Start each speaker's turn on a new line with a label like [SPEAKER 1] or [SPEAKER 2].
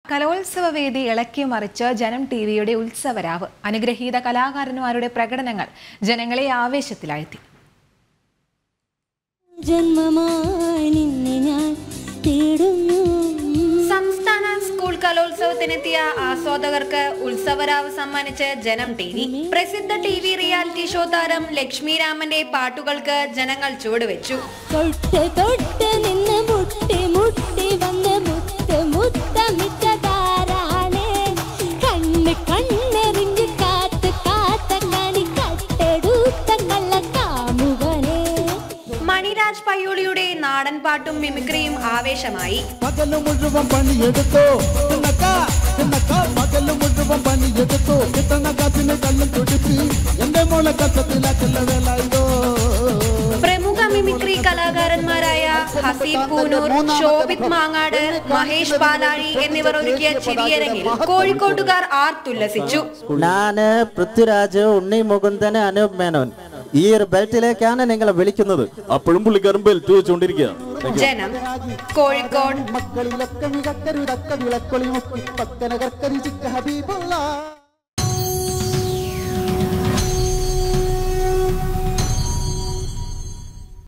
[SPEAKER 1] കലോത്സവ വേദി ഇളക്കി മറിച്ച് ജനം ടി വിയുടെ ഉത്സവരാവ് അനുഗ്രഹീത കലാകാരന്മാരുടെ പ്രകടനങ്ങൾ ജനങ്ങളെ ആവേശത്തിലാഴ്ത്തി
[SPEAKER 2] ജന്മമായി നിന്നെ ഞാൻ തേടുന്നു
[SPEAKER 3] സംസ്ഥാന സ്കൂൾ കലോത്സവത്തിനെത്തിയ ആസ്വാദകർക്ക് ഉത്സവരാവ് സമ്മാനിച്ച് ജനം ടി വി പ്രസിദ്ധ ടി വി റിയാലിറ്റി ഷോ താരം ലക്ഷ്മി രാമന്റെ പാട്ടുകൾക്ക് ജനങ്ങൾ ചുവടുവെച്ചു
[SPEAKER 2] തൊട്ട് തൊട്ട് നിന്ന് മുട്ടി മുട്ടി വന്ന് മുത്ത് മുത്തമിട്ടതാരാണ് കണ്ണ് കണ്ണെറിഞ്ഞ് കാത്ത് കാത്ത കണി കട്ടെടുത്ത കള്ള കാമുകനെ
[SPEAKER 3] മണിരാജ് പയ്യോളിയുടെ നാടൻ പാട്ടും മിമിക്രിയും ആവേശമായി
[SPEAKER 4] പകല് മുഴുവൻ പണിയെടുത്തോ തിന്നക്ക തിന്നക്ക പകല് മുഴുവൻ പണിയെടുത്തോ കിട്ടണ കാത്തിന് കല്ലും തുടിപ്പി എന്റെ മോളെ കസത്തിലാക്കല്ല വേലായിടോ
[SPEAKER 3] പ്രമുഖ മിമിക്രി കലാകാരന്മാരായ ഹസീബ് പൂനൂർ ശോഭിത് മാങ്ങാട് മഹേഷ് പാലാഴി എന്നിവർ ഒരുക്കിയ ചിരിയരങ്ങിൽ കോഴിക്കോട്ടുകാർ ആർത്തുല്ലസിച്ചു
[SPEAKER 5] ഞാന് പൃഥ്വിരാജ് ഉണ്ണി മുകുന്ദന് അനൂപ് മേനോൻ ഈ ഒരു ബെൽറ്റിലേക്കാണ് നിങ്ങളെ വിളിക്കുന്നത്
[SPEAKER 6] അപ്പോഴും പുള്ളിക്കാരൻ ബെൽറ്റ് വെച്ചോണ്ടിരിക്കുക
[SPEAKER 3] ജനം കോഴിക്കോട്
[SPEAKER 4] മക്കളിലൊക്കെ മികക്കരുതക്ക വിളക്കൊളി മുക്കി പക്കനകർക്കരി ചിക്ക ഹബീബുള്ള